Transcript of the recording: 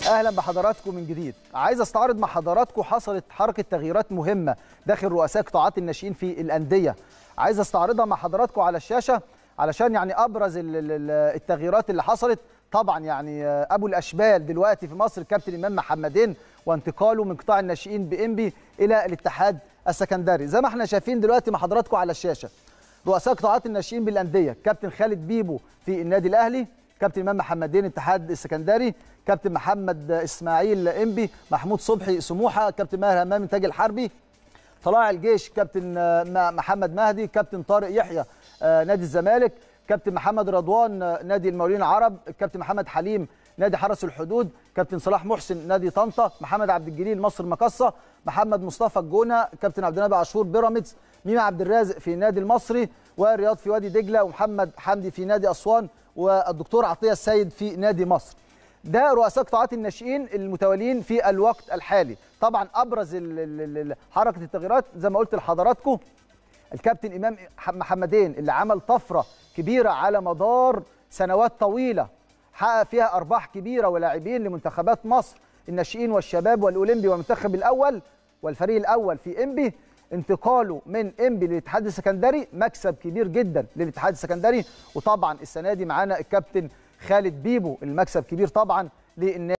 اهلا بحضراتكم من جديد عايز استعرض مع حضراتكم حصلت حركه تغييرات مهمه داخل رؤساء قطاعات الناشئين في الانديه عايز استعرضها مع حضراتكم على الشاشه علشان يعني ابرز ال- ال- التغييرات اللي حصلت طبعا يعني ابو الاشبال دلوقتي في مصر الكابتن امام محمدين وانتقاله من قطاع الناشئين بانبي الى الاتحاد السكندري زي ما احنا شايفين دلوقتي مع حضراتكم على الشاشه رؤساء قطاعات الناشئين بالانديه كابتن خالد بيبو في النادي الاهلي كابتن امام محمدين الاتحاد السكندري كابتن محمد اسماعيل انبي محمود صبحي سموحه كابتن ماهر همام انتاج الحربي طلائع الجيش كابتن آه، محمد مهدي كابتن طارق يحيى آه، نادي الزمالك كابتن محمد رضوان آه، نادي المقاولين العرب كابتن محمد حليم نادي حرس الحدود كابتن صلاح محسن نادي طنطا محمد عبد الجليل مصر مقصه محمد مصطفى الجونه كابتن عبد النبي عاشور بيراميدز ميمي عبد الرازق في النادي المصري ورياض في وادي دجله ومحمد حمدي في نادي اسوان والدكتور عطيه السيد في نادي مصر ده رؤساء قطاعات الناشئين المتوالين في الوقت الحالي طبعا ابرز ال- ال- ال- حركه التغييرات زي ما قلت لحضراتكم الكابتن امام محمدين اللي عمل طفره كبيره على مدار سنوات طويله حقق فيها ارباح كبيره ولاعبين لمنتخبات مصر الناشئين والشباب والاولمبي والمنتخب الاول والفريق الاول في انبي انتقاله من انبي للاتحاد السكندري مكسب كبير جدا للاتحاد السكندري وطبعا السنه دي معانا الكابتن خالد بيبو المكسب كبير طبعا للنادي